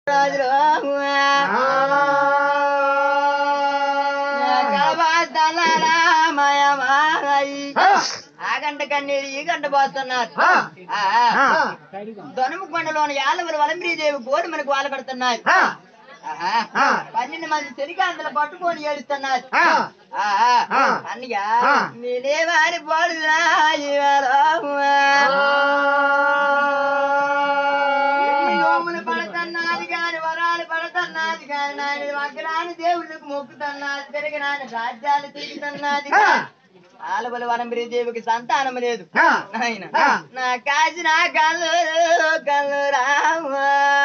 రాజులు ఆ గంట కన్నీరు ఈ గంట పోస్తున్నారు దొనము కొండలోని యాదవులు వలంబరీదేవి గోడు మనకు వాళ్ళ కడుతున్నారు పన్నెండు మంది చెరికాంతలు పట్టుకొని ఏడుస్తున్నారు అన్నయ్య నేనే వారి పడుతున్నా నోములు పడుతున్నది కాని వరాలు పడుతున్నది కాని నాయన వగ్రాని దేవుళ్ళకు మొక్కుతున్నది తిరగరాని రాజ్యాలు తిరుగుతున్నది ఆలబల వనంబరి దేవికి సంతానం లేదు నాయన నా కాసి నా కళ్ళు కళ్ళు రామా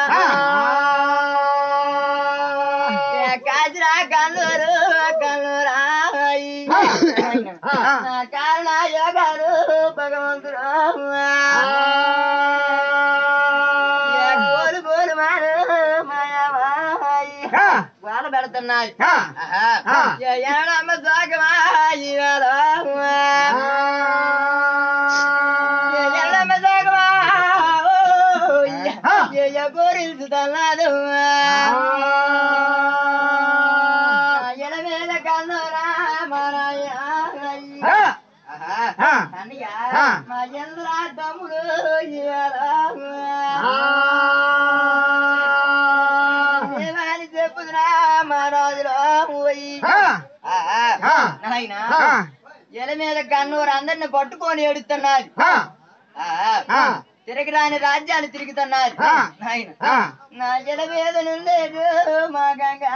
కాసి నా కళ్ళు కళ్ళు రాయి నా కారణ యోగాలు భగవంతుడు గోలు గోలు మారు మాయమాయి వాళ్ళ పెడుతున్నాయి ఏడమ్మ సాగమాయి ఎల్లమ్మ సాగమా గోరిల్చుతున్నాడు ఎలమేల కన్నరా మరాయ అన్నయ్య మా చంద్ర తమ్ముడు ఏమని చెప్పుదురా మహారాజులో పోయి నాయన ఎల మీద కన్నూరు అందరిని పట్టుకొని ఏడుతున్నారు తిరగరాని రాజ్యాలు తిరుగుతున్నారు నాయన నా జల మీద నుండేడు మా గంగా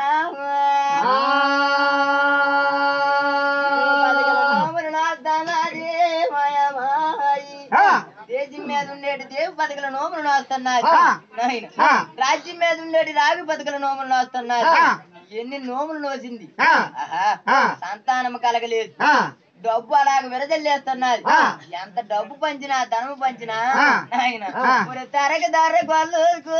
దేశం మీద ఉండేటి దేవు పథకల నోములు నాస్తున్నారు నాయన రాజ్యం మీద ఉండేటి రావి పథకల నోములు నాస్తున్నారు ఎన్ని నోములు నోసింది ఆహా, సంతానం కలగలేదు డబ్బు అలాగ విరదల్లేస్తున్నారు ఎంత డబ్బు పంచినా ధనము పంచినా నాయన మరి తరగ ధర కొల్లుకు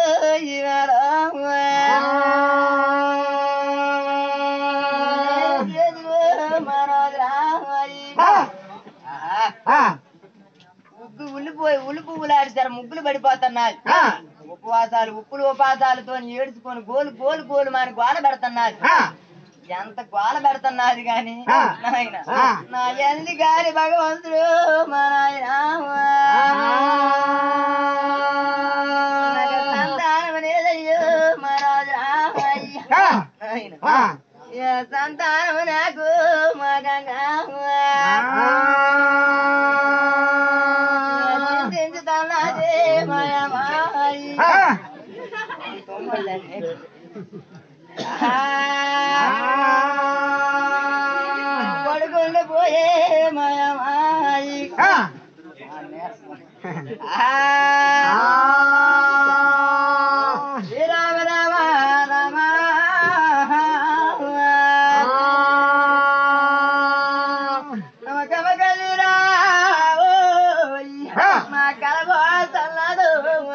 ముగ్గు ఉల్లిపోయి ఉల్లి పువ్వులు ఆడిస్తారు ముగ్గులు పడిపోతున్నారు ఉపవాసాలు ఉప్పులు ఉపవాసాలతో ఏడుచుకొని గోలు గోలు గోలు మాని గోల పెడుతున్నారు ఎంత గోల పెడుతున్నారు గాని నాయన నా ఎల్లి గారి భగవంతుడు మా నాయన నాకు సంతానం లేదయ్యో మా రాజు రామయ్య. నాయన ఏ సంతానం నాకు మా గంగా చింతిస్తున్నది మాయమాయి. తొమ్మిదిలండి. పడుకుంటూ పోయే మాయమాయి శ్రీరామ రామ రామ నమకమ కలిరా మా కలగో సల్లదు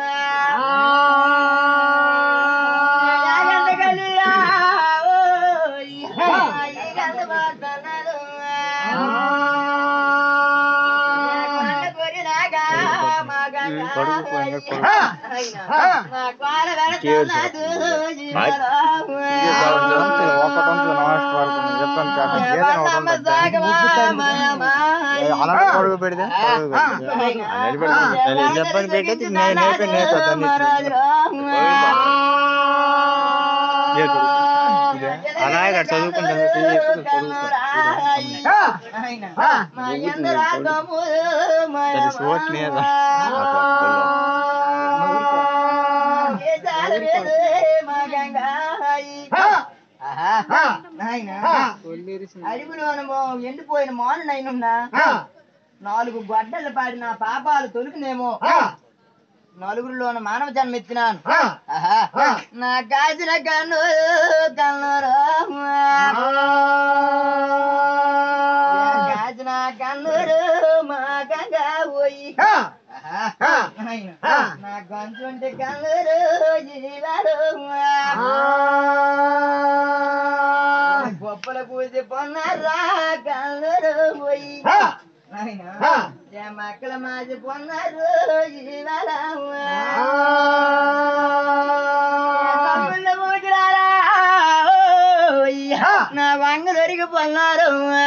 జాగంట కలిరా ఈ గంట బాసన్నదు కొండ కొరినాగా మా గంగా మా కోల వెళతాడు అలాంటి పొడుగు పెడితే చెప్పని పెట్టేది నేను నేర్పి అలాగే చదువుకుంటాను అడుగులోనమో ఎండిపోయిన మాను నైనున్నా నాలుగు గొడ్డలు పాడిన పాపాలు తొలుకునేమో నలుగురిలోన మానవ జన్మ ఎత్తినాను ఆహా. నా కాచిన కన్ను కన్ను కాచిన కన్నురు మా గంగా పోయి ఆహా. నాయన. నా గొంతుంటే కన్నురు జీవాలు గొప్పల పూజ పొన్నారా కన్నురు పోయి నాయన. ఏ మక్కల మాది పొన్నారు జీవాల నా వంగ దొరికి పొన్నారు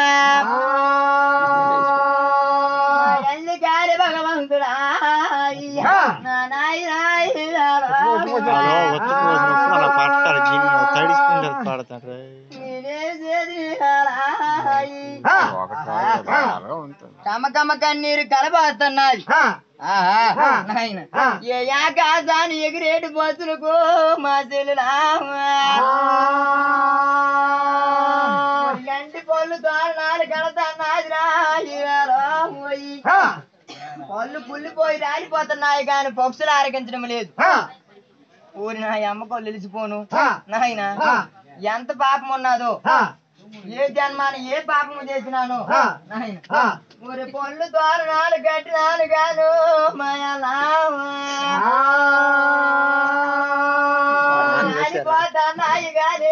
ఎల్లి కాలి భగవంతుడా నా నాయి అలా ఒత్తుకు పోసినప్పుడు అలా పడతారు జిమ్ తడిసుకుంటారు పడతారు కమ కమ కన్నీరు కలబాస్తున్నాయి ఆహా, నాయన. ఏ ఆకాశాన్ని ఎగిరేటి బతులకు మా చెల్లులా ఎంటి పళ్ళు దారుణాలు కడతాన్నాయి రాయి పళ్ళు పుల్లిపోయి రాలిపోతున్నాయి కానీ పక్షులు ఆరగించడం లేదు ఊరి నా అమ్మ కొల్లు వెలిసిపోను నాయన ఎంత పాపం ఉన్నదో ఏ జన్మాన్ని ఏ పాపము చేసినాను నాయన ఊరి పళ్ళు తోరణాలు కట్టినాను కాను రాలిపోతున్నాయి కానీ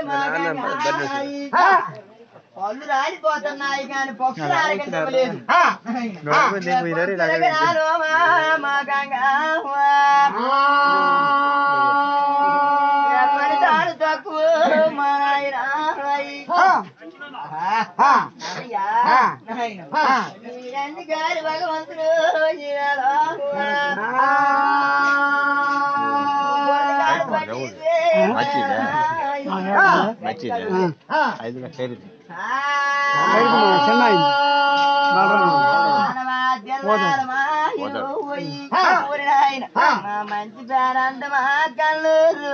పళ్ళు రాలిపోతున్నాయి కానీ పక్షులు ఆరగించలేదు తాను తక్కువ మా నాయనా అన్ని గారి భగవంతుడు ఐదు లక్షలు మంచి పేరంట మా కళ్ళు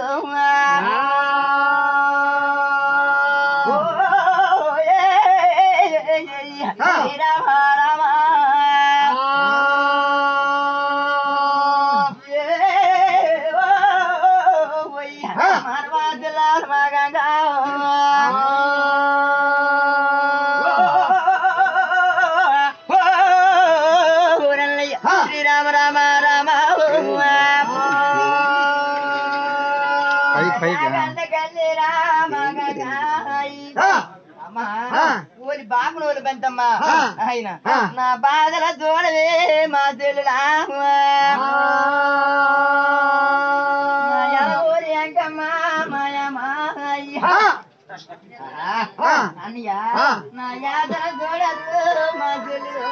శ్రీరామ రామ రామ పై పైకి ఓలి బాబును ఓలి పెంతమ్మా ఆయన నా బాధల చూడవే మా చెల్లులా ఓరి అంకమ్మా మాయమ్మా అన్నయ్య నా యాదల చూడదు మా చెల్లు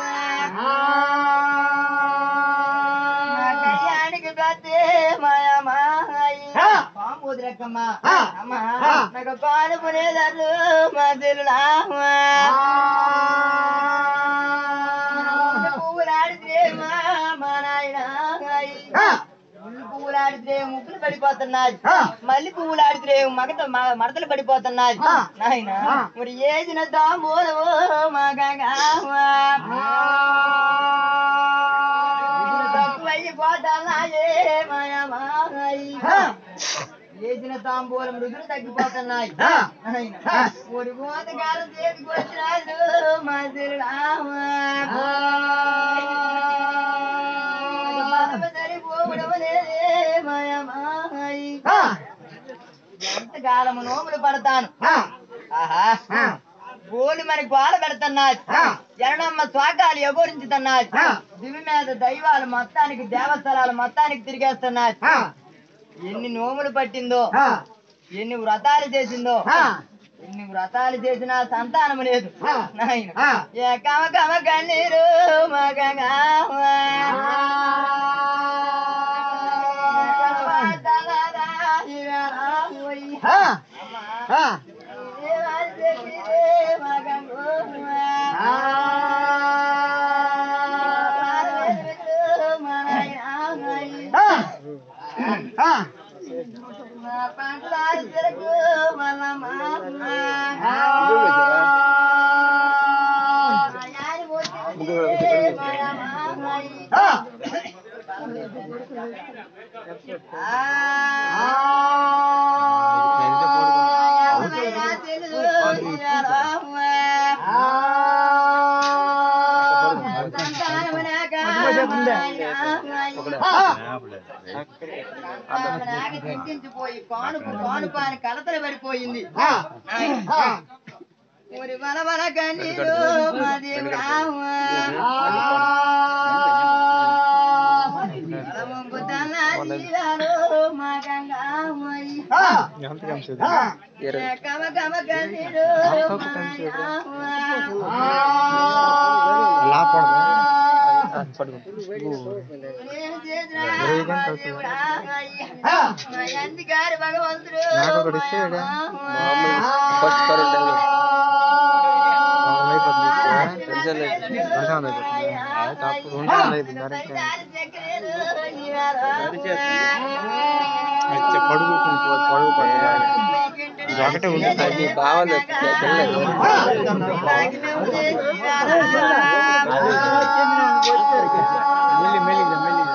కళ్యాణికి పెద్దే మాయమ్మా పాము వదిలేకమ్మా అమ్మా నాకు పాలు పునేదారు మా చెల్లులా పువ్వులాడితే మా నాయన ముళ్ళు పువ్వులు ఆడితే ముక్కులు పడిపోతున్నాయి మళ్ళీ పువ్వులు ఆడితే మగత మ- మడతలు పడిపోతున్నాయి నాయన మరి ఏదిన దామోలో తక్కువైపోతున్నాయే మాయమాయి ఏసిన తాంబూలం రుదులు తగ్గిపోతున్నాయి నాయన ఒడి పోతగాలు చేతికి వచ్చినాడు మా ఎంత కాలము నోములు పడతాను ఆహా గోలి మనకి గోల పెడుతున్నాయి ఎరణమ్మ స్వాకాలు ఎగోరించుతున్నాయి దివి మీద దైవాలు మొత్తానికి దేవస్థలాలు మొత్తానికి తిరిగేస్తున్నాయి ఎన్ని నోములు పట్టిందో ఎన్ని వ్రతాలు చేసిందో ఎన్ని వ్రతాలు చేసినా సంతానం లేదు నాయన ఏ కమ కమ కన్నీరు మగగా పోయి కానుపు కానుపు అని కలతలు పడిపోయింది ఊరి వల వల కన్నీరు మాది రామ. తలవంపు తల కన్నీరాలో మా గంగామయ్య. ఎంత కంసేది కమ కమ కన్నీరు మా యామ. లాపడదు నేను చేసిన ఇరవై గంటలు అవుతుంది. దేవుడా అయ్యా. మా ఎందుకారు భగవంతుడు నాకు ఒకటి ఇస్తే మా ఇడా. యామ. తప్పు రెండు వందలు అయిపోయింది మరి ఇంకా. అయితే పడుకుంటుంది పో- పడుగు పడుతుంది ఇది ఒకటే ఉంది అది బావలు మెల్లి మెల్లిగా మెల్లిగా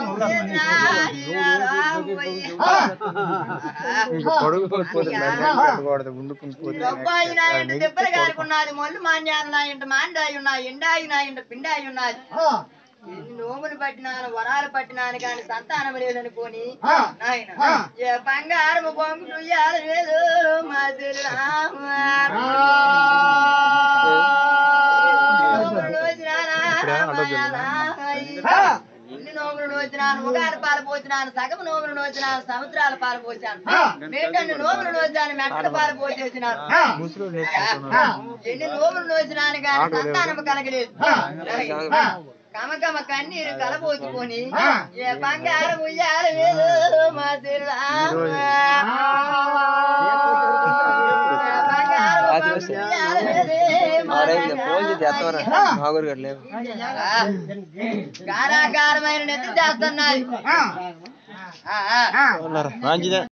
ఇంకా పడుకోకపోతే పడుకోకూడదు ఉండుకుని పోతే రొబ్బాయి నా ఇంట దెబ్బలు కారుకున్నది మొల్లు మాన్యాలు నా ఇంట మాండాయి ఉన్నాయి ఎండాయి నా ఇంట పిండాయి ఉన్నది ఎన్ని నోములు పట్టినాను వరాలు పట్టినాను కానీ సంతానం లేదనుకోని నాయన ఏ బంగారం బొంగులు లేదు మా ఇన్ని నోములు నోచినాను ఉగాది పాలు పోసినాను సగం నోములు నోచినాను సముద్రాల పాలు పోసాను మేకన్ని నోములు నోచాను మెట్టల పాలు పోసేసినాను ముసురు నేర్చుకుంటున్నాను ఎన్ని నోములు నోచినాను కానీ సంతానం కలగలేదు కమ కమ కన్నీరు కలబోసుకొని ఏ బంగారం ఉయ్యాల లేదు మా తిరునామ. ఏ బంగారం ఉయ్యాల లేదే మా ఫోన్ చేసి ఎత్తవరా మాగురు గట్లేవు కారాకారమైన నెత్తి చేస్తున్నది ఆ, ఆ. మంచిదే